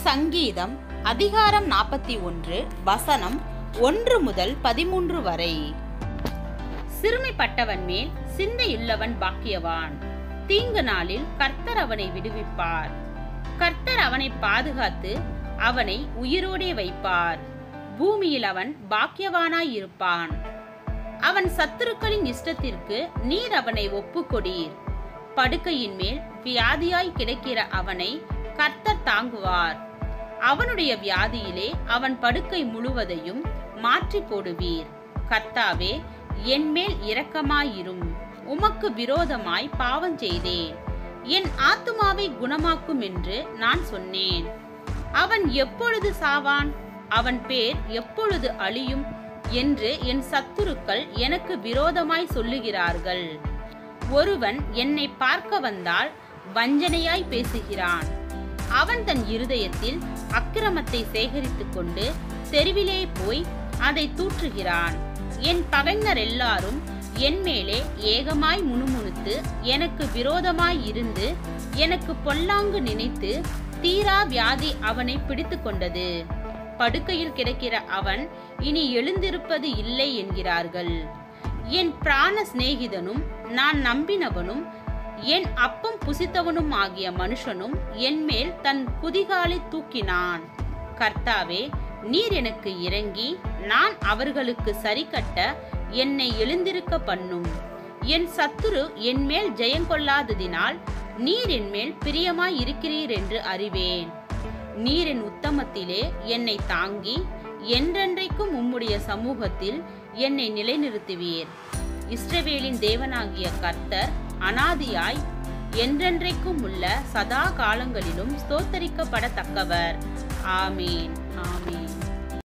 சங்கீதம் அதிகாரம் நாற்பத்தி ஒன்று வசனம் ஒன்று முதல் பதிமூன்று வரை சிறுமைப்பட்டவன் மேல் சிந்தையுள்ளவன் பாக்கியவான் தீங்கு நாளில் கர்த்தர் அவனை விடுவிப்பார் கர்த்தர் அவனை பாதுகாத்து அவனை உயிரோடே வைப்பார் பூமியில் அவன் பாக்கியவானாய் இருப்பான் அவன் சத்துருக்களின் இஷ்டத்திற்கு நீர் அவனை ஒப்புக்கொடீர் படுக்கையின் மேல் வியாதியாய் கிடக்கிற அவனை கர்த்தர் தாங்குவார் அவனுடைய வியாதியிலே அவன் படுக்கை முழுவதையும் மாற்றி போடுவீர் கர்த்தாவே என்மேல் இரக்கமாயிரும் உமக்கு விரோதமாய் பாவம் செய்தேன் என் ஆத்துமாவை குணமாக்கும் என்று நான் சொன்னேன் அவன் எப்பொழுது சாவான் அவன் பேர் எப்பொழுது அழியும் என்று என் சத்துருக்கள் எனக்கு விரோதமாய் சொல்லுகிறார்கள் ஒருவன் என்னை பார்க்க வந்தால் வஞ்சனையாய் பேசுகிறான் அவன் தன் இருதயத்தில் அக்கிரமத்தை சேகரித்துக் கொண்டு தெருவிலே போய் அதை தூற்றுகிறான் என் பகைஞர் எல்லாரும் என் மேலே ஏகமாய் முணுமுணுத்து எனக்கு விரோதமாய் இருந்து எனக்கு பொல்லாங்கு நினைத்து தீரா வியாதி அவனை பிடித்து கொண்டது படுக்கையில் கிடக்கிற அவன் இனி எழுந்திருப்பது இல்லை என்கிறார்கள் என் பிராண சிநேகிதனும் நான் நம்பினவனும் என் அப்பம் புசித்தவனும் ஆகிய மனுஷனும் என்மேல் தன் குதிகாலை தூக்கினான் கர்த்தாவே நீர் எனக்கு இறங்கி நான் அவர்களுக்கு சரிக்கட்ட என்னை எழுந்திருக்க பண்ணும் என் சத்துரு என்மேல் ஜெயங்கொள்ளாததினால் நீர் என்மேல் பிரியமாய் இருக்கிறீர் என்று அறிவேன் நீர் என் உத்தமத்திலே என்னை தாங்கி என்றென்றைக்கும் உம்முடைய சமூகத்தில் என்னை நிலைநிறுத்துவீர் இஸ்ரவேலின் தேவனாகிய கர்த்தர் அனாதியாய் என்றென்றைக்கும் உள்ள சதா காலங்களிலும் ஸ்தோத்தரிக்கப்படத்தக்கவர் ஆமீன் ஆமீன்